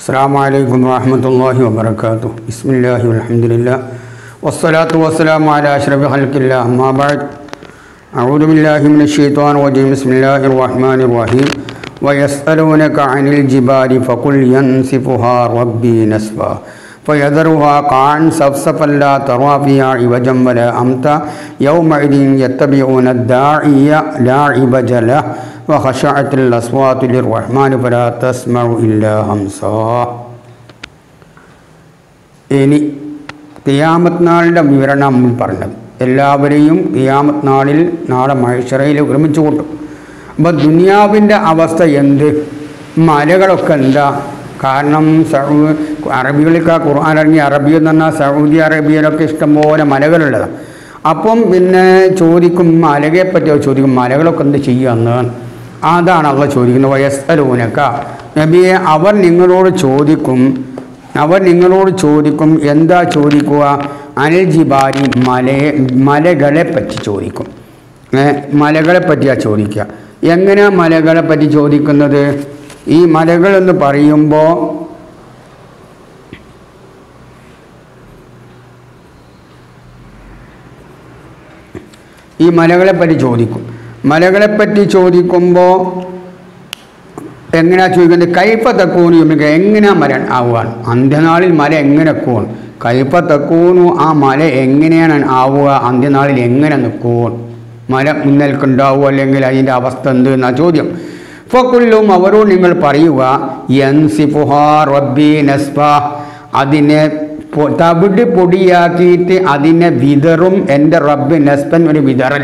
السلام عليكم ورحمة الله وبركاته بسم الله والحمد لله والصلاة والسلام على أشرف خلق الله أما بعد أعوذ بالله من الشيطان الرجيم بسم الله الرحمن الرحيم ويسألونك عن الجبال فقل ينسفها ربي نسفا فيذرها قاعا صفصفا لا ترى فيها عوجا ولا أمتا يومئذ يتبعون الداعي لا عوج له وخشعت الأصوات للرحمن فلا تسمع إلا همسا ഇനി തിയാമത്ത് നാളിൻ്റെ വിവരണം നമ്മൾ പറഞ്ഞത് എല്ലാവരെയും തിയാമത്ത് നാളിൽ നാളെ മഴശറയിൽ ഒരുമിച്ച് കൂട്ടും അപ്പോൾ ദുനിയാവിൻ്റെ അവസ്ഥ എന്ത് മലകളൊക്കെ എന്താ കാരണം സൗ അറബികൾക്ക് ആ ഖുർആൻ ഇറങ്ങി അറബി എന്ന് പറഞ്ഞാൽ സൗദി അറേബ്യയിലൊക്കെ ഇഷ്ടംപോലെ മലകളുള്ളതാണ് അപ്പം പിന്നെ ചോദിക്കും മലകളെ പറ്റി ചോദിക്കും മലകളൊക്കെ എന്ത് ചെയ്യുമെന്ന് അതാണ് അവ ചോദിക്കുന്നത് വയസ്സലൂനക്ക നബിയെ അവർ നിങ്ങളോട് ചോദിക്കും അവർ നിങ്ങളോട് ചോദിക്കും എന്താ ചോദിക്കുക അനിൽ ജിബാരി മലയെ മലകളെ പറ്റി ചോദിക്കും ഏ, മലകളെ പറ്റിയാണ് ചോദിക്കുക എങ്ങനെയാണ് മലകളെ പറ്റി ചോദിക്കുന്നത് ഈ മലകൾ എന്ന് പറയുമ്പോൾ ഈ മലകളെ പറ്റി ചോദിക്കും മലകളെ പറ്റി ചോദിക്കുമ്പോൾ എങ്ങനെയാ ചോദിക്കുന്നത് കൈപ്പ തക്കൂനു നമുക്ക് എങ്ങനെയാ മല ആവുകയാണ് അന്ത്യനാളിൽ മല എങ്ങനെ കൂൺ കൈപ്പ തക്കൂനു ആ മല എങ്ങനെയാണ് ആവുക അന്ത്യനാളിൽ എങ്ങനെ നിൽക്കും മല മുന്നേൽക്കുണ്ടാവുക അല്ലെങ്കിൽ അതിൻ്റെ അവസ്ഥ എന്ത് എന്നാ ചോദ്യം ഫക്കുല്ലും അവരോട് നിങ്ങൾ പറയുക യൻസിഫുഹാ റബ്ബി നസ്ഫ അതിനെ പൊ- തവിട് പൊടിയാക്കിയിട്ട് അതിനെ വിതറും എൻ്റെ റബ്ബ് നസ്ബൻ ഒരു വിതറൽ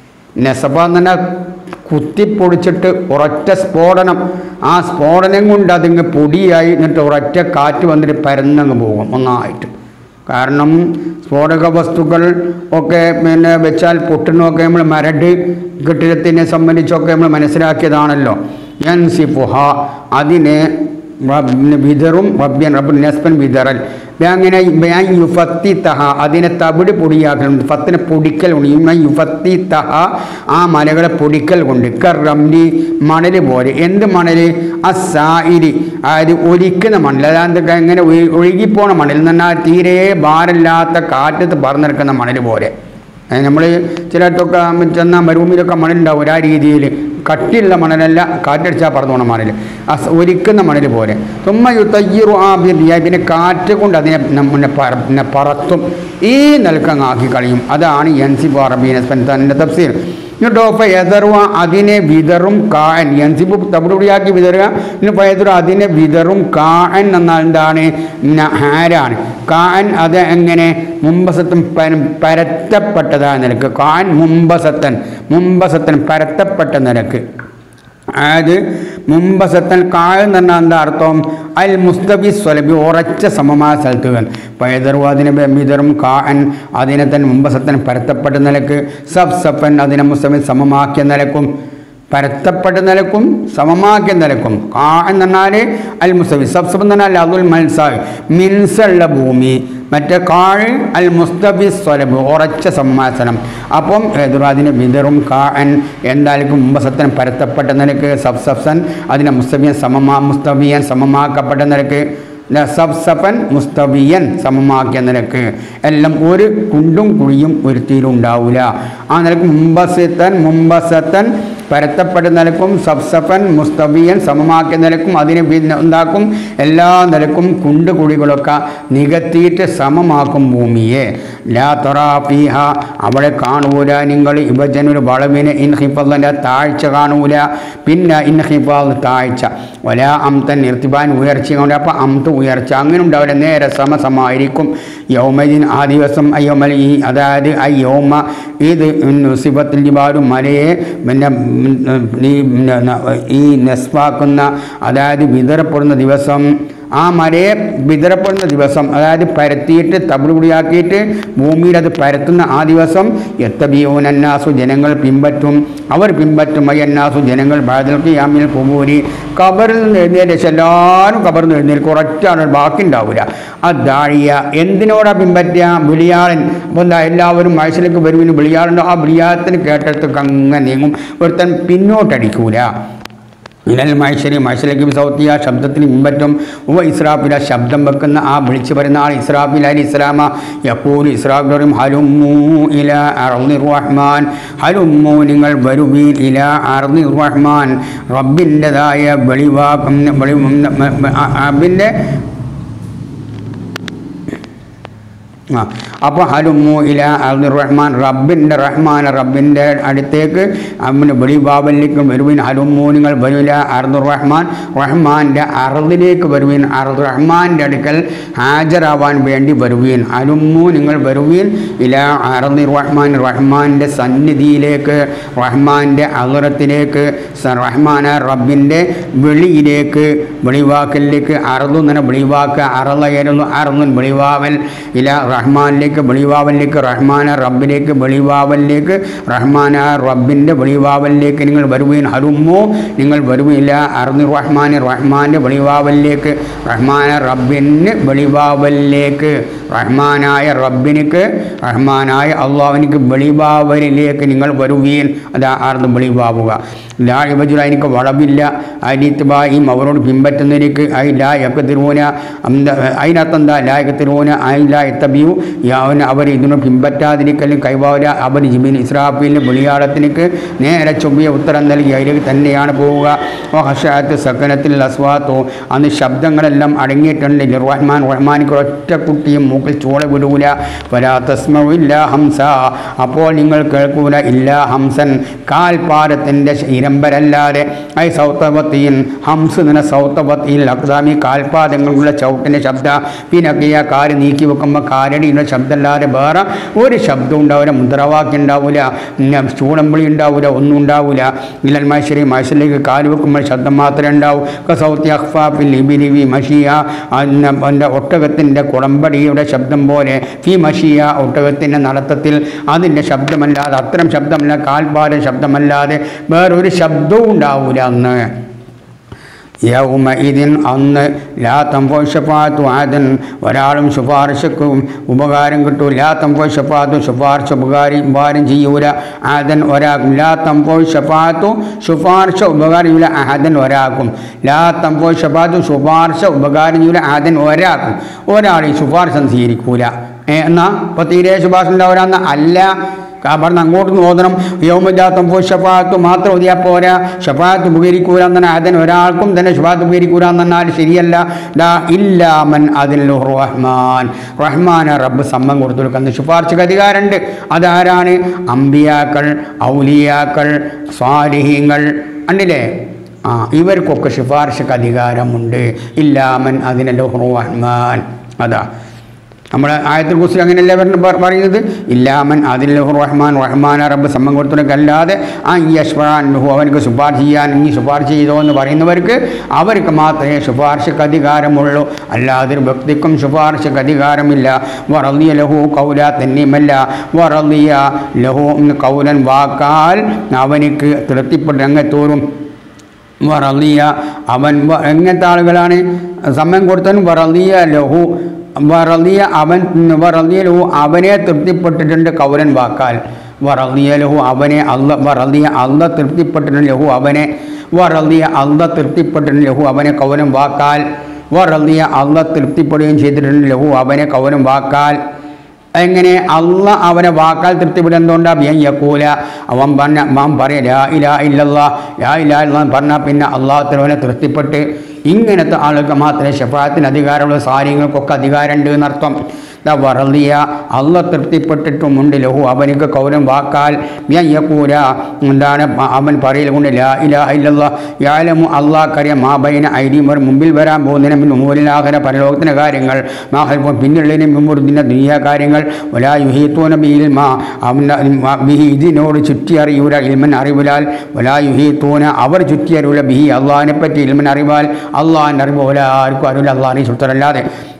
നെസബ എന്ന് പറഞ്ഞാൽ കുത്തിപ്പൊടിച്ചിട്ട് ഒരൊറ്റ സ്ഫോടനം ആ സ്ഫോടനം കൊണ്ട് അതിങ്ങ് പൊടിയായി എന്നിട്ട് ഒരൊറ്റ കാറ്റ് വന്നിട്ട് പരന്നങ്ങ് പോകും ഒന്നായിട്ട് കാരണം സ്ഫോടക വസ്തുക്കൾ ഒക്കെ പിന്നെ വെച്ചാൽ പൊട്ടുന്നൊക്കെ നമ്മൾ മരട് കെട്ടിടത്തിനെ സംബന്ധിച്ചൊക്കെ നമ്മൾ മനസ്സിലാക്കിയതാണല്ലോ ഞാൻ സിഫുഹ അതിനെ റബ്ബിന് വിതറും റബ്ബിയൻ റബ്ബിൻ നസ്ബൻ വിതറൽ അങ്ങനെ ഞാൻ യുഫത്തി തഹ അതിനെ തവിട് പൊടിയാക്കണം ഫത്തിനെ പൊടിക്കൽ കൊണ്ട് ഇമ്മ യുഫത്തി തഹ ആ മലകളെ പൊടിക്കൽ കൊണ്ട് കർ റംലി മണൽ പോലെ എന്ത് മണൽ അസായിരി അതായത് ഒലിക്കുന്ന മണൽ അതായത് ഇങ്ങനെ ഒഴി- ഒഴുകിപ്പോണ മണൽ എന്ന് പറഞ്ഞാൽ തീരെ ഭാരമില്ലാത്ത കാറ്റത്ത് പറന്നെടുക്കുന്ന മണൽ പോലെ നമ്മൾ ചിലയിടത്തൊക്കെ ചെന്നാൽ മരുഭൂമിയിലൊക്കെ മണലുണ്ടാവും ആ രീതിയിൽ കട്ടിയുള്ള മണലല്ല കാറ്റടിച്ചാൽ പറന്നു പോണ മണൽ അസ് ഒരിക്കുന്ന മണൽ പോലെ തുമ്മ യുത്തയ്യറു ആ ബിരിയ പിന്നെ കാറ്റ് കൊണ്ട് അതിനെ നമ്മെ പറ പിന്നെ പറത്തും ഈ നിലക്കങ്ങാക്കി കളയും അതാണ് എൻ സി ബാറബീനസ്പൻ തൻ്റെ തഫ്സീർ എന്നിട്ടോ എതറുക അതിനെ വിതറും കാൻ എൻസിബ് തവിടുപടിയാക്കി വിതറുക ഇനി പയതറു അതിനെ വിതറും കാൻ എന്നാൽ എന്താണ് ന- ഹാരാണ് കാൻ അത് എങ്ങനെ മുമ്പസത്തൻ പര- പരത്തപ്പെട്ടതായ നിലക്ക് കാൻ മുമ്പസത്തൻ മുമ്പസത്തൻ പരത്തപ്പെട്ട നിലക്ക് അതായത് മുമ്പസത്തൻ കാൽ എന്ന് പറഞ്ഞാൽ എന്താ അർത്ഥം അൽ മുസ്തബി സ്വലബി ഉറച്ച സമമായ സ്ഥലത്തുകൾ പൈതറു അതിനെ ബിതറും കാൻ അതിനെ തന്നെ മുമ്പസത്തൻ പരത്തപ്പെട്ട നിലക്ക് സബ് സഫൻ അതിനെ മുസ്തബി സമമാക്കിയ നിലക്കും പരത്തപ്പെട്ട നിലക്കും സമമാക്കിയ നിലക്കും കാ എന്ന് പറഞ്ഞാൽ അൽ മുസ്തബി സബ് സബ് എന്ന് പറഞ്ഞാൽ അതുൽ മൽസാവ് മിൻസുള്ള ഭൂമി മറ്റേ കാഴ് അൽ മുസ്തബി സ്വലബ് ഉറച്ച സമ്മാസനം അപ്പം എതിർ അതിന് വിതറും കാൻ എന്തായാലും മുമ്പസത്തൻ പരത്തപ്പെട്ട നിലക്ക് സബ് സബ്സൻ അതിനെ മുസ്തബിയൻ സമമാ മുസ്തബിയൻ സമമാക്കപ്പെട്ട നിലക്ക് ല സബ് സഫൻ മുസ്തബിയൻ സമമാക്കിയ നിലക്ക് എല്ലാം ഒരു കുണ്ടും കുഴിയും ഒരു തീരും ഉണ്ടാവില്ല ആ നിലക്ക് മുമ്പസത്തൻ മുമ്പസത്തൻ പരത്തപ്പെട്ട നിലക്കും സബ്സഫൻ മുസ്തബിയൻ സമമാക്കിയ നിലക്കും അതിനെ പിന്നെ ഉണ്ടാക്കും എല്ലാ നിലക്കും കുണ്ട് കുഴികളൊക്കെ നികത്തിയിട്ട് സമമാക്കും ഭൂമിയെ ലാ തൊറാഫീഹ അവിടെ കാണൂല നിങ്ങൾ ഇവജനൊരു വളവിന് ഇൻഹിഫലിൻ്റെ താഴ്ച കാണൂല പിന്നെ ഇൻഹിഫാൽ താഴ്ച ഒല അംതൻ നിർത്തിബാൻ ഉയർച്ച കൊണ്ട് അപ്പം അംത്ത് ഉയർച്ച അങ്ങനെ ഉണ്ടാവില്ല നേരെ സമസമായിരിക്കും യൗമദിൻ ആ ദിവസം അയ്യോമൽ ഈ അതായത് ഐ യൗമ ഇത് സിബത്തിൽ ജിബാലും മലയെ പിന്നെ ഉം, ഈ പിന്നെ ന- ഈ നെസ്വാക്കുന്ന അതായത് വിതരപ്പെടുന്ന ദിവസം ആ മലയെ വിതരപ്പെടുന്ന ദിവസം അതായത് പരത്തിയിട്ട് തവിടുപൊടിയാക്കിയിട്ട് ഭൂമിയിൽ അത് പരത്തുന്ന ആ ദിവസം എത്തബിയോൻ അന്നാസു ജനങ്ങൾ പിൻപറ്റും അവർ പിൻപറ്റും ഐ അന്നാസു ജനങ്ങൾ ബാദൽക്ക് യാമിൽ കുബൂരി കബറിൽ നിന്ന് എഴുന്നേറ്റ് ശേഷം എല്ലാവരും കബറിൽ നിന്ന് എഴുന്നേൽക്കും ഒരൊറ്റാണ് ബാക്കി ഉണ്ടാവില്ല ആ ദാഴിയ എന്തിനോടാ പിൻപറ്റുക ബിളിയാളൻ അപ്പോൾ എന്താ എല്ലാവരും മനസ്സിലേക്ക് വരുവിന് ബിളിയാളുണ്ട് ആ ബിളിയാളത്തിന് കേട്ടെടുത്ത് അങ്ങനെ നീങ്ങും ഒരുത്തൻ പിന്നോട്ടടിക്കൂല ഇനൽ മൈശരി മൈശലേക്ക് സൗത്തിയ ശബ്ദത്തിന് മുമ്പറ്റും ഉവ ഇസ്രാഫില ശബ്ദം വെക്കുന്ന ആ വിളിച്ചു വരുന്ന ആൾ ഇസ്രാഫിൽ അലി ഇസ്ലാമ യക്കൂൽ ഇസ്രാഫിലും ഹലുമു ഇല അർദി റഹ്മാൻ ഹലുമു നിങ്ങൾ വരുവീൻ ഇല അർദി റഹ്മാൻ റബ്ബിൻ്റെതായ വെളിവാക്കം വെളി റബ്ബിൻ്റെ ആ അപ്പോൾ ഹലുമു ഇല അബ്ദുർ റഹ്മാൻ റബ്ബിൻ്റെ റഹ്മാൻ റബ്ബിൻ്റെ അടുത്തേക്ക് അവന് വെളിബാബലിലേക്ക് വരുവിൻ ഹലുമു നിങ്ങൾ വരൂല അർദുർ റഹ്മാൻ റഹ്മാൻ്റെ അറുതിലേക്ക് വരുവീൻ അർദുർ റഹ്മാൻ്റെ അടുക്കൽ ഹാജരാവാൻ വേണ്ടി വരുവീൻ ഹലുമു നിങ്ങൾ വരുവീൻ ഇല അർദി റഹ്മാൻ റഹ്മാൻ്റെ സന്നിധിയിലേക്ക് റഹ്മാൻ്റെ അറുറത്തിലേക്ക് റഹ്മാന റബ്ബിൻ്റെ വെളിയിലേക്ക് വെളിവാക്കലിലേക്ക് അറുതു തന്നെ വെളിവാക്ക് അറുതയായിരുന്നു അറുതുൻ വെളിവാവൽ ഇല റഹ്മാനിലേക്ക് വെളിവാവലിലേക്ക് റഹ്മാന റബ്ബിലേക്ക് വെളിവാവലിലേക്ക് റഹ്മാന റബ്ബിൻ്റെ വെളിവാവലിലേക്ക് നിങ്ങൾ വരുവീൻ ഹരുമോ നിങ്ങൾ വരുവില്ല അറുതി റഹ്മാൻ റഹ്മാൻ്റെ വെളിവാവലിലേക്ക് റഹ്മാന റബ്ബിന് വെളിവാവലിലേക്ക് റഹ്മാനായ റബ്ബിനിക്ക് റഹ്മാനായ അള്ളാഹുവിനിക്ക് വെളിവാവലിലേക്ക് നിങ്ങൾ വരുവീൻ അതാ ആർന്ന് വെളിവാവുക ലാ ഇവജുല എനിക്ക് വളവില്ല അനിത്ബായും അവരോട് പിൻപറ്റുന്നതിലേക്ക് ഐ ലാ യക്കത്തിരൂന അതിനർത്ഥം എന്താ ലാ യക്കത്തിരൂന ഐ ലാ എത്തബിയു അവൻ അവർ ഇതിനോട് പിൻപറ്റാതിരിക്കലും കൈവാര അവർ ജിബിൻ ഇസ്രാഫിലിൻ്റെ വെളിയാടത്തിനേക്ക് നേരെ ചൊവ്വിയ ഉത്തരം നൽകി അതിലേക്ക് തന്നെയാണ് പോവുക ഓ ഹഷാത്ത് സക്കനത്തിൽ അസ്വാത്തോ അന്ന് ശബ്ദങ്ങളെല്ലാം അടങ്ങിയിട്ടുണ്ട് റഹ്മാൻ റഹ്മാനിക്ക് ഒറ്റ കുട്ടിയും മൂക്കിൽ ചോള വിടൂല വലാ തസ്മില്ല ഹംസ അപ്പോൾ നിങ്ങൾ കേൾക്കൂല ഇല്ല ഹംസൻ കാൽപാദത്തിൻ്റെ ഇരമ്പരല്ലാതെ ഐ സൗത്തവത്തിയിൽ ഹംസ് നിന സൗത്തവത്തിയിൽ അക്സാമി കാൽപാദങ്ങളുള്ള ചവിട്ടിൻ്റെ ശബ്ദ പിന്നൊക്കെയ കാല് നീക്കി വെക്കുമ്പോൾ കാലടിയുടെ ശബ്ദമല്ലാതെ വേറെ ഒരു ശബ്ദം ഉണ്ടാവില്ല മുദ്രാവാക്യം ഉണ്ടാവില്ല പിന്നെ ചൂടമ്പിളി ഉണ്ടാവില്ല ഒന്നും ഉണ്ടാവില്ല ഇല്ലൽ മൈശ്വരി മൈശ്വരിലേക്ക് കാല് വെക്കുമ്പോൾ ശബ്ദം മാത്രമേ ഉണ്ടാവൂ കസൗത്തി അഖ്ഫാഫിൽ ഇബിലിവി മഷിയ എൻ്റെ ഒട്ടകത്തിൻ്റെ കുളമ്പടിയുടെ ശബ്ദം പോലെ ഫി മഷിയ ഒട്ടകത്തിൻ്റെ നടത്തത്തിൽ അതിൻ്റെ ശബ്ദമല്ലാതെ അത്തരം ശബ്ദമല്ല കാൽപാത ശബ്ദമല്ലാതെ വേറൊരു ശബ്ദവും ഉണ്ടാവില്ല അന്ന് യൗമ ഇതിൻ അന്ന് ലാ തമ്പോ ഷഫാത്തു ആദൻ ഒരാളും ശുപാർശക്ക് ഉപകാരം കിട്ടൂ ലാ തമ്പോ ഷഫാത്തു ശുപാർശ ഉപകാരം ഉപകാരം ചെയ്യൂല ആദൻ ഒരാൾക്കും ലാ തമ്പോ ഷഫാത്തു ശുപാർശ ഉപകാരം ചെയ്യൂല ആദൻ ഒരാൾക്കും ലാ തമ്പോ ഷഫാത്തു ശുപാർശ ഉപകാരം ചെയ്യൂല ആദൻ ഒരാൾക്കും ഒരാൾ ഈ ശുപാർശ സ്വീകരിക്കൂല ഏ, എന്നാ ഇപ്പൊ തീരെ ശുപാർശ ഉണ്ടാവരാന്ന അല്ല കാരണം അങ്ങോട്ട് ഓതണം യോമില്ലാത്തം പോയി ഷഫാത്ത് മാത്രം ഒതിയാ പോരാ ഷഫാത്ത് ഉപകരിക്കൂല എന്നാണ് അതിന് ഒരാൾക്കും തന്നെ ഷഫാത്ത് ഉപകരിക്കൂല എന്നാൽ ശരിയല്ല ദാ ഇല്ലാമൻ അതിൽ റഹ്മാൻ റഹ്മാൻ റബ്ബ് സമ്മം കൊടുത്തു കൊടുക്കുന്ന ശുപാർശക്ക് അധികാരമുണ്ട് അതാരാണ് അമ്പിയാക്കൾ ഔലിയാക്കൾ സ്വാലിഹീങ്ങൾ കണ്ടില്ലേ ആ ഇവർക്കൊക്കെ ശുപാർശക്ക് അധികാരമുണ്ട് ഇല്ലാമൻ അതിനല്ലോ റഹ്മാൻ അതാ നമ്മുടെ ആയത്തിൽ കുറിച്ച് അങ്ങനെയല്ലേ പറഞ്ഞ- പ- പറയുന്നത് ഇല്ലാമൻ അതിൽ റഹ്മാൻ റഹ്മാൻ റബ്ബ് സമ്മം കൊടുത്തവർക്കല്ലാതെ ആ ഈ അഷ്ഫാൻ അവനക്ക് ശുപാർശ ചെയ്യാൻ ഈ ശുപാർശ ചെയ്തോ എന്ന് പറയുന്നവർക്ക് അവർക്ക് മാത്രമേ ശുപാർശക്ക് അധികാരമുള്ളൂ അല്ലാതെ ഒരു വ്യക്തിക്കും ശുപാർശക്ക് അധികാരമില്ല വറലിയ ലഹു കൗല തന്നെയുമല്ല വറലിയ ലഹു എന്ന് കൗലൻ വാക്കാൽ അവനിക്ക് തൃപ്തിപ്പെട്ട് രംഗത്തോറും വറലിയ അവൻ വ- എങ്ങനത്തെ ആളുകളാണ് സമയം കൊടുത്തവൻ വറലിയ ലഹു വറലിയ അവൻ വറലിയ ലഹു അവനെ തൃപ്തിപ്പെട്ടിട്ടുണ്ട് കൗരൻ വാക്കാൽ വറലിയ ലഹു അവനെ അല്ല വറലിയ അല്ല തൃപ്തിപ്പെട്ടിട്ടുണ്ട് ലഹു അവനെ വറലിയ അല്ല തൃപ്തിപ്പെട്ടിട്ടുണ്ട് ലഹു അവനെ കൗരൻ വാക്കാൽ വറലിയ അല്ല തൃപ്തിപ്പെടുകയും ചെയ്തിട്ടുണ്ട് ലഹു അവനെ കൗരൻ വാക്കാൽ എങ്ങനെ അള്ള അവനെ വാക്കാൽ തൃപ്തിപ്പെടും എന്തുകൊണ്ടാ ബിയൻ യക്കൂല അവൻ പറഞ്ഞ അവൻ പറയാ ലാ ഇലാ ഇല്ലല്ലാ ലാ ഇലാ ഇല്ലാ പറഞ്ഞാൽ പിന്നെ അള്ളാഹത്തിനവനെ തൃപ്തിപ്പെട്ട് ഇങ്ങനത്തെ ആളുകൾക്ക് മാത്രമേ ഷഫാത്തിന് അധികാരമുള്ള സാരിങ്ങൾക്കൊക്കെ അധികാരമുണ്ട് എന്നർത്ഥം ദാ വറലിയ അള്ള തൃപ്തിപ്പെട്ടിട്ടുമുണ്ട് ലഹു അവനിക്ക് കൗരം വാക്കാൽ ബിയൻ യക്കൂല എന്താണ് പ- അവൻ പറയൽ കൊണ്ട് ലാ ഇലാ ഇല്ലല്ലാ യാലമു അള്ളാഹ്ക്കറിയാം മാബൈന ഐഡിമർ മുമ്പിൽ വരാൻ പോകുന്നതിന് മുൻ മൂലിലാഹര പരലോകത്തിൻ്റെ കാര്യങ്ങൾ മാഹൽപ്പം പിന്നുള്ളതിന് മുമ്പുറത്തിൻ്റെ ദുനിയാ കാര്യങ്ങൾ ഒലാ യുഹീത്തോന ബിയിൽ മാ അവൻ ബിഹി ഇതിനോട് ചുറ്റി അറിയൂല ഇൽമൻ അറിവിലാൽ ഒലാ യുഹീത്തോന അവർ ചുറ്റി അറിയൂല ബിഹി അള്ളാഹിനെ പറ്റി ഇൽമൻ അറിവാൽ അള്ളാഹിൻ്റെ അറിവ് ഒല ആർക്കും അറിയില്ല അള്ളാഹിനെ ചുറ്റല്ലാതെ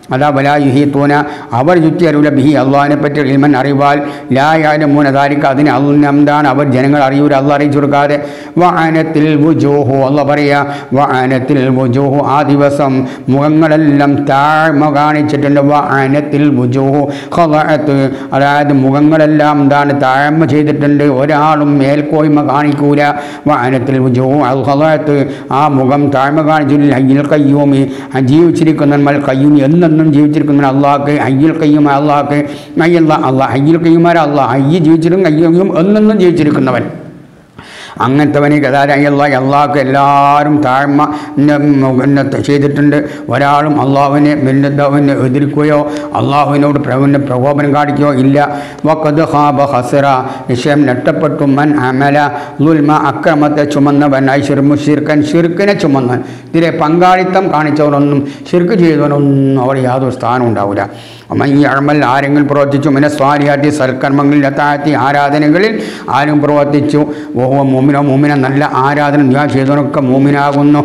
അതാ വലാ യുഹീത്തൂന അവർ ചുറ്റി അറിവില്ല ബിഹി അള്ളാഹിനെ പറ്റി ഇൽമൻ അറിവാൽ ലായാലും മൂനതാരിക്ക് അതിന് എന്താണ് അവർ ജനങ്ങൾ അറിയൂല അള്ള അറിയിച്ചു കൊടുക്കാതെ വാനത്തിൽ വുജൂഹു അല്ല പറയാ വാനത്തിൽ വുജൂഹു ആ ദിവസം മുഖങ്ങളെല്ലാം താഴ്മ കാണിച്ചിട്ടുണ്ട് വാനത്തിൽ വുജൂഹു ഖളഅത്ത് അതായത് മുഖങ്ങളെല്ലാം എന്താണ് താഴ്മ ചെയ്തിട്ടുണ്ട് ഒരാളും മേൽക്കോയ്മ കാണിക്കൂല വാനത്തിൽ വുജൂഹു അൽ ഖളഅത്ത് ആ മുഖം താഴ്മ കാണിച്ചില്ല അയ്യിൽ കയ്യൂമി ജീവിച്ചിരിക്കുന്നവന്മാർ കയ്യൂം എന്നെന്നും ജീവിച്ചിരിക്കുന്ന അള്ളാഹ്ക്ക് അയ്യിൽ കയ്യും അള്ളാഹ്ക്ക് അയ്യല്ല അള്ളാഹ് അയ്യിൽ കയ്യുമാര അള്ളാഹ് അയ്യ ജീവിച്ചിരും കയ്യും എന്നെന്നും ജീവിച്ചിരിക്കുന്നവൻ അങ്ങനത്തവന് ഗതാരയല്ല അള്ളാഹ്ക്ക് എല്ലാവരും താഴ്മ ന്നെ പിന്നെ ചെയ്തിട്ടുണ്ട് ഒരാളും അള്ളാഹുവിനെ ബിന്നദ്ദാവിനെ എതിർക്കുകയോ അള്ളാഹുവിനോട് പ്രവന് പ്രകോപനം കാണിക്കുകയോ ഇല്ല വക്കത് ഹാബ ഹസറ നിശ്ചയം നഷ്ടപ്പെട്ടു മൻ അമല ലുൽമ അക്രമത്തെ ചുമന്നവനായി ഷിർമു ഷിർക്കൻ ഷിർക്കിനെ ചുമന്നവൻ ഇതിലെ പങ്കാളിത്തം കാണിച്ചവനൊന്നും ഷിർക്ക് ചെയ്തവനൊന്നും അവിടെ യാതൊരു സ്ഥാനം ഉണ്ടാവില്ല അമ്മ ഈ അഴമൽ ആരെങ്കിലും പ്രവർത്തിച്ചു മിന സ്വാരിയാറ്റി സൽക്കർമ്മങ്ങളിൽ എത്താത്തി ആരാധനകളിൽ ആരും പ്രവർത്തിച്ചു ഓഹോ മോമിനോ മോമിന നല്ല ആരാധന ഞാൻ ചെയ്തവനൊക്കെ മോമിനാകുന്നു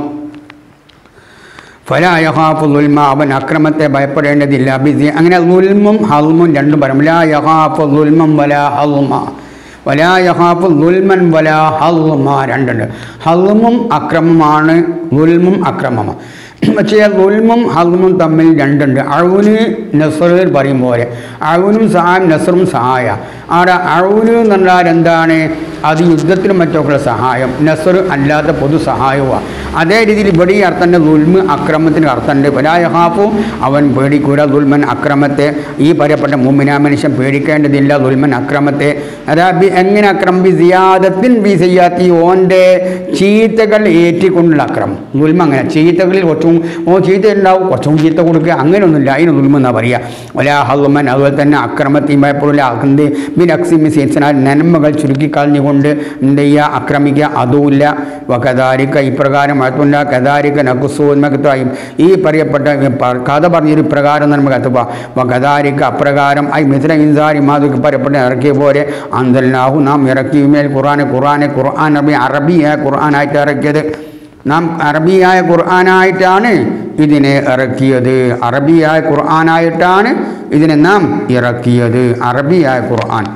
ഫലായഹാഫു ലുൽമ അവൻ അക്രമത്തെ ഭയപ്പെടേണ്ടതില്ല ബിസി അങ്ങനെ ലുൽമും ഹൽമും രണ്ടും പറയും ലാ യഹാഫു ലുൽമം വലാ ഹൽമ വലാ യഹാഫു ലുൽമൻ വലാ ഹൽമ രണ്ടുണ്ട് ഹൽമും അക്രമമാണ് ലുൽമും അക്രമമാണ് പക്ഷേ ലുൽമും ഹൽമും തമ്മിൽ രണ്ടുണ്ട് അഴുവിന് നസറിൽ പറയും പോലെ അഴുവിനും സഹായം നസറും സഹായ ആടെ അഴുവിന് എന്ന് പറഞ്ഞാൽ എന്താണ് അത് യുദ്ധത്തിനും മറ്റൊക്കെയുള്ള സഹായം നസർ അല്ലാത്ത പൊതു സഹായവുമാണ് അതേ രീതിയിൽ ഇവിടെ ഈ അർത്ഥൻ്റെ ദുൽമ് അക്രമത്തിന് അർത്ഥമുണ്ട് പലായഹാഫു അവൻ പേടിക്കൂല ദുൽമൻ അക്രമത്തെ ഈ പറയപ്പെട്ട മുമ്മിനാ മനുഷ്യൻ പേടിക്കേണ്ടതില്ല ദുൽമൻ അക്രമത്തെ അതാ ബി എങ്ങനെ അക്രമം ബി സിയാദത്തിൻ ബി സിയാത്തി ഓൻ്റെ ചീത്തകൾ ഏറ്റിക്കൊണ്ടുള്ള അക്രമം ദുൽമ അങ്ങനെ ചീത്തകളിൽ കുറച്ചും ഓ ചീത്ത ഉണ്ടാവും കുറച്ചും ചീത്ത കൊടുക്കുക അങ്ങനെയൊന്നുമില്ല അതിന് ദുൽമ എന്നാ പറയുക ഒലാ ഹൽമൻ അതുപോലെ തന്നെ അക്രമത്തെയും ഭയപ്പെടില്ല അകന്ത് ബിൻ അക്സിമി സീൻസനാൽ നന്മകൾ ചുരുക്കിക്കളഞ്ഞുകൊണ്ട് എന്ത് ചെയ്യുക ആക്രമിക്കുക അതുമില്ല വകദാരിക്ക ഇപ്രകാരം അത്തുണ്ട കദാരിക്ക നക്കുസൂന്മകത്വായും ഈ പറയപ്പെട്ട പ- കഥ പറഞ്ഞൊരു പ്രകാരം നമുക്ക് എത്തുക വകദാരിക്ക അപ്രകാരം ഐ മിത്ര ഇൻസാരി മാതുക്ക് പറയപ്പെട്ട ഇറക്കിയ പോലെ അന്തല്ലാഹു നാം ഇറക്കിയുമേൽ ഖുറാനെ ഖുറാനെ ഖുർആൻ അറബി അറബിയായ ഖുർആനായിട്ട് ഇറക്കിയത് നാം അറബിയായ ഖുർആനായിട്ടാണ് ഇതിനെ ഇറക്കിയത് അറബിയായ ഖുർആനായിട്ടാണ് ഇതിനെ നാം ഇറക്കിയത് അറബിയായ ഖുർആൻ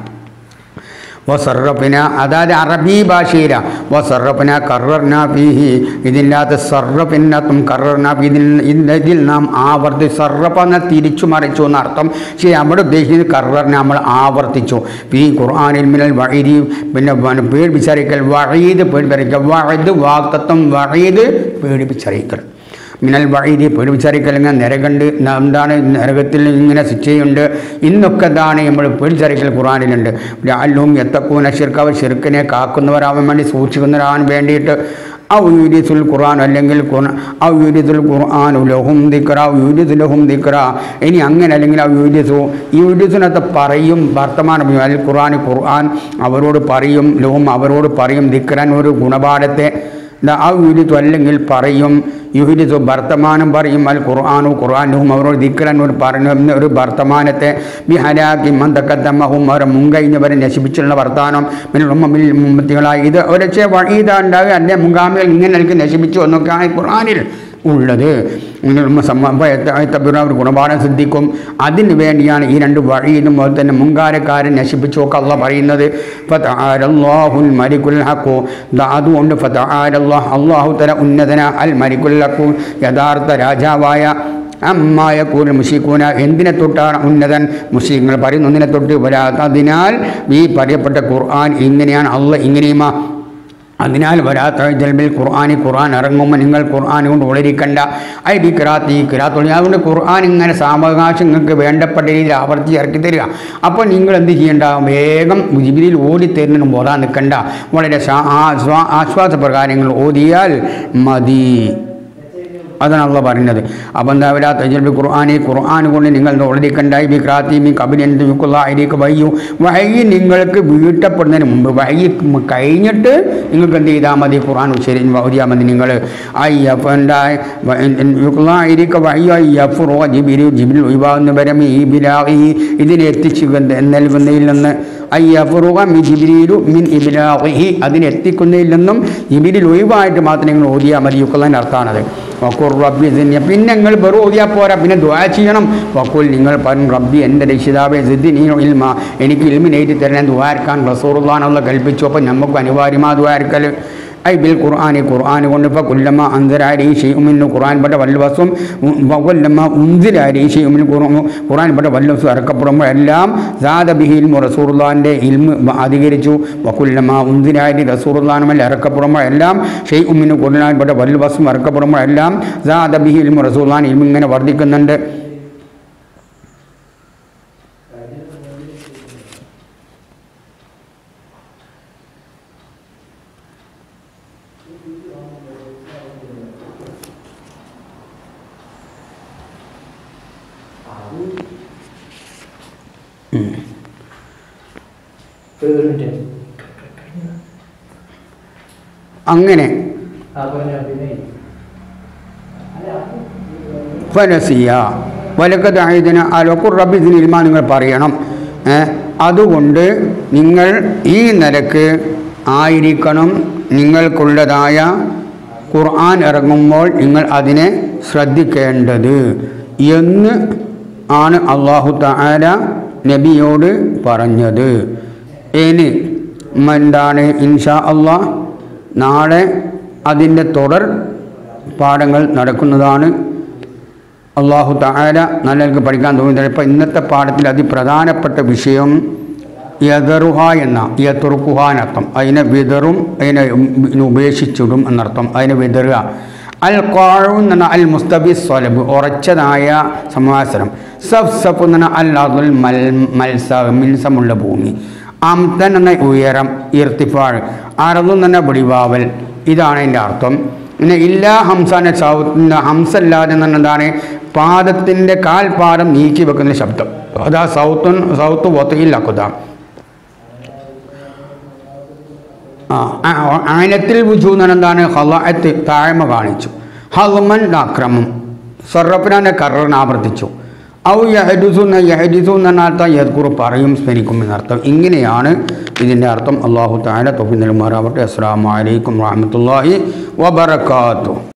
വസറപ്പിന അതായത് അറബി ഭാഷയില വസറപ്പിന കറർന ഫീഹി ഇതില്ലാത്ത സർറപ്പിനത്തും കറർന ഇതിൽ ഇതിൽ നാം ആവർത്തി സർറപ്പ് എന്ന തിരിച്ചു മറിച്ചു എന്നർത്ഥം പക്ഷേ അവിടെ ഉദ്ദേശിക്കുന്നത് കററിനെ നമ്മൾ ആവർത്തിച്ചു ഈ ഖുർആാനിൽ മിനൽ വഴീതി പിന്നെ വ- പേടിപ്പിച്ചറിയിക്കൽ വഴീത് പേടിപ്പിച്ചറിയിക്കൽ വഴത് വാക്തത്വം വഴീത് പേടിപ്പിച്ചറിയിക്കൽ മിനൽ വഴീതി പേടിപ്പിച്ചറിക്കൽ നിരകണ്ട് ന- എന്താണ് നരകത്തിൽ ഇങ്ങനെ ശിക്ഷയുണ്ട് ഇന്നൊക്കെ എന്താണ് നമ്മൾ പേടിച്ചറിക്കൽ ഖുറാനിലുണ്ട് അല്ലും എത്തക്കൂന ഷിർക്ക് അവർ ഷിർക്കിനെ കാക്കുന്നവരാവാൻ വേണ്ടി സൂക്ഷിക്കുന്നവരാവാൻ വേണ്ടിയിട്ട് ഔ യൂരിസുൽ ഖുർആൻ അല്ലെങ്കിൽ ഖുർആൻ ഔ യൂരിസുൽ ഖുർആൻ ലഹും ദിക്ര ഔ യൂരിസു ലഹും ദിക്ര ഇനി അങ്ങനെ അല്ലെങ്കിൽ ഔ യൂരിസു ഈ യൂരിസിനകത്ത് പറയും വർത്തമാനം അൽ ഖുർആൻ ഖുർആൻ അവരോട് പറയും ലഹും അവരോട് പറയും ദിക്രൻ ഒരു ഗുണപാഠത്തെ ദാ ആ യൂരിത്തു അല്ലെങ്കിൽ പറയും യുഹിരിത്തു വർത്തമാനം പറയും അൽ ഖുർആാനു ഖുർആാനും അവരോട് ദിക്രൻ ഒരു പറഞ്ഞ ഒരു വർത്തമാനത്തെ ബിഹലാക്കി മന്ദക്കത്തമ്മഹും അവരെ മുൻകഴിഞ്ഞവരെ നശിപ്പിച്ചുള്ള വർത്താനം പിന്നെ ഉമ്മമിൽ മുമ്പത്തികളായി ഇത് ഒരൊക്കെ വഴീത ഉണ്ടാകുക എൻ്റെ മുൻഗാമികൾ ഇങ്ങനെ എനിക്ക് നശിപ്പിച്ചു എന്നൊക്കെയാണ് ഈ ഖുർആാനിൽ ഉള്ളത് ഒരു ഗുണപാഠം സിദ്ധിക്കും അതിന് വേണ്ടിയാണ് ഈ രണ്ട് വഴിയിലും അതുപോലെ തന്നെ മുൻകാരക്കാരൻ നശിപ്പിച്ചു ഒക്കെ അള്ള പറയുന്നത് ഫതആലല്ലാഹുൽ മലിക്കുൽ ഹക്കു ദാ അതുകൊണ്ട് ഫതആലല്ലാഹ് അള്ളാഹു തല ഉന്നതന അൽ മലിക്കുൽ ഹക്കു യഥാർത്ഥ രാജാവായ അമ്മായ കൂൽ മുഷിക്കൂന എന്തിനെ തൊട്ടാണ് ഉന്നതൻ മുസ്ലിങ്ങൾ പറയുന്ന ഒന്നിനെ തൊട്ട് വരാത്ത അതിനാൽ ഈ പറയപ്പെട്ട ഖുർആൻ ഇങ്ങനെയാണ് അള്ള ഇങ്ങനെയുമാ അതിനാൽ വരാത്ത ജൽബിൽ ഖുർആാനി ഖുർആൻ ഇറങ്ങുമ്പോൾ നിങ്ങൾ ഖുർആൻ കൊണ്ട് ഉളരിക്കണ്ട ഐ ബി കിറാത്ത് ഈ കിറാത്ത് അതുകൊണ്ട് ഖുർആൻ ഇങ്ങനെ സാവകാശം നിങ്ങൾക്ക് വേണ്ടപ്പെട്ട രീതിയിൽ ആവർത്തി ഇറക്കി തരിക അപ്പോൾ നിങ്ങൾ എന്ത് ചെയ്യേണ്ട വേഗം ജിബിലിൽ ഓടി തരുന്നതിന് ഓതാൻ നിൽക്കണ്ട വളരെ ശാ- ആശ്വാ- ആശ്വാസപ്രകാരങ്ങൾ ഓതിയാൽ മതി അതാണ് അള്ള പറയുന്നത് അപ്പം എന്താ വരാ തജൽബി ഖുർആാനി ഖുർആൻ കൊണ്ട് നിങ്ങൾ ഉളരിക്കണ്ടായി ബി ക്രാത്തി ബി കബിലെന്ത് വിക്കുള്ളായിരിക്ക് വയ്യു വൈകി നിങ്ങൾക്ക് വീട്ടപ്പെടുന്നതിന് മുമ്പ് വൈകി കഴിഞ്ഞിട്ട് നിങ്ങൾക്ക് എന്ത് ചെയ്താൽ മതി ഖുർആൻ ഉച്ചരി ഓതിയാൽ മതി നിങ്ങൾ ഐ എഫ് ഉണ്ടായി വിക്കുള്ളായിരിക്ക വയ്യ ഐ എഫ് റോ ജിബിരി ജിബിൽ ഒഴിവാകുന്ന വരം ഈ ബിലാ ഈ ഇതിനെ എത്തിച്ചു നൽകുന്നതിൽ നിന്ന് അയ്യഫുറുക മി ജിബിരിയിലു മിൻ ഇബിലാഹി അതിനെത്തിക്കുന്നതിൽ നിന്നും ജിബിരിൽ ഒഴിവായിട്ട് മാത്രം നിങ്ങൾ ഓതിയാൽ മതി യുക്കുള്ളതിൻ്റെ അർത്ഥമാണത് വക്കുർ റബ്ബി സിദ്നി പിന്നെ നിങ്ങൾ വെറും ഓതിയാൽ പോരാ പിന്നെ ദ്വാ ചെയ്യണം വക്കുൽ നിങ്ങൾ പറയും റബ്ബി എൻ്റെ രക്ഷിതാവെ സിദ്ദിനി ഇൽമ എനിക്ക് ഇൽമിനേറ്റി തരാൻ ദ്വാരക്കാൻ റസൂറുള്ളാനുള്ള കൽപ്പിച്ചു അപ്പോൾ നമുക്ക് അനിവാര്യമാ ദ്വാരക്കൽ ഐ ബിൽ ഖുർആാനി ഖുർആൻ കൊണ്ട് ഇപ്പോൾ കൊല്ലമ്മ അന്തരാരി ഷെയ്മിന് ഖുർആൻപെട്ട വല്ലവസും കൊല്ലമ്മ ഉന്തിരാരി ഷെയ്മിന് ഖുർആൻപെട്ട വല്ലവസും ഇറക്കപ്പെടുമ്പോൾ എല്ലാം സാദ ബിഹിൽ റസൂർലാൻ്റെ ഇൽമ് അധികരിച്ചു വക്കുല്ലമ്മ ഉന്തിരാരി റസൂർലാനുമല്ല ഇറക്കപ്പെടുമ്പോൾ എല്ലാം ഷെയ് ഉമ്മിന് ഖുർആൻപെട്ട വല്ലവസും ഇറക്കപ്പെടുമ്പോൾ എല്ലാം സാദ ബിഹിൽ റസൂർലാൻ ഇൽമ ഇങ്ങനെ വർദ്ധിക്കുന്നുണ്ട് ഒരു മിനിറ്റ് അങ്ങനെ ആ പറഞ്ഞ പിന്നെ ഫനസിയ വലക്കത് ആയതിന് അലക്കുർ റബ്ബിദിന് ഇൽമ നിങ്ങൾ പറയണം ഏ, അതുകൊണ്ട് നിങ്ങൾ ഈ നിലക്ക് ആയിരിക്കണം നിങ്ങൾക്കുള്ളതായ ഖുർആൻ ഇറങ്ങുമ്പോൾ നിങ്ങൾ അതിനെ ശ്രദ്ധിക്കേണ്ടത് എന്ന് ആണ് അള്ളാഹു തആല നബിയോട് പറഞ്ഞത് ഇനി എന്താണ് ഇൻഷാ അള്ളാഹ് നാളെ അതിൻ്റെ തുടർ പാഠങ്ങൾ നടക്കുന്നതാണ് അള്ളാഹു താര നല്ലവർക്ക് പഠിക്കാൻ തോന്നുന്നത് ഇപ്പോൾ ഇന്നത്തെ പാഠത്തിൽ അതിപ്രധാനപ്പെട്ട വിഷയം യദറുഹ എന്ന യതുറുക്കുഹ എന്നർത്ഥം അതിനെ വിതറും അതിനെ ഉം ഉപേക്ഷിച്ചിടും എന്നർത്ഥം അതിനെ വിതറുക അൽ ഖാഴു എന്ന് പറഞ്ഞാൽ അൽ മുസ്തബി സ്വലബ് ഉറച്ചതായ സമാസനം സഫ് സഫ് എന്ന് പറഞ്ഞാൽ അൽ അതുൽ മൽ മത്സ മിൻസമുള്ള ഭൂമി അംതൻ എന്ന ഉയരം ഇർത്തിഫാഴ് അറന്നു എന്ന വെടിവാവൽ ഇതാണ് അതിൻ്റെ അർത്ഥം പിന്നെ ഇല്ലാ ഹംസാനെ സൗത്ത് ഹംസല്ലാതെ എന്ന് പറഞ്ഞാൽ എന്താണ് പാദത്തിൻ്റെ കാൽപാദം നീക്കി വെക്കുന്ന ശബ്ദം അതാ സൗത്തുൻ സൗത്ത് ഒത്തയില്ലാക്കുക ആ ആനത്തിൽ വുജു എന്ന് പറഞ്ഞാൽ എന്താണ് ഹലായത്ത് താഴ്മ കാണിച്ചു ഹൽമൻ ആക്രമം സർറഫിനെ കറൻ ആവർത്തിച്ചു ഔ യഹദുസു എന്ന യഹദിസു എന്ന അർത്ഥം യദ്കുറു പറയും സ്മരിക്കും എന്നർത്ഥം ഇങ്ങനെയാണ് ഇതിൻ്റെ അർത്ഥം അള്ളാഹു താല തൊപ്പി നൽകുമാറാവട്ടെ അസ്സാം വലൈക്കും വാഹമത്തല്ലാഹി വബർക്കാത്തു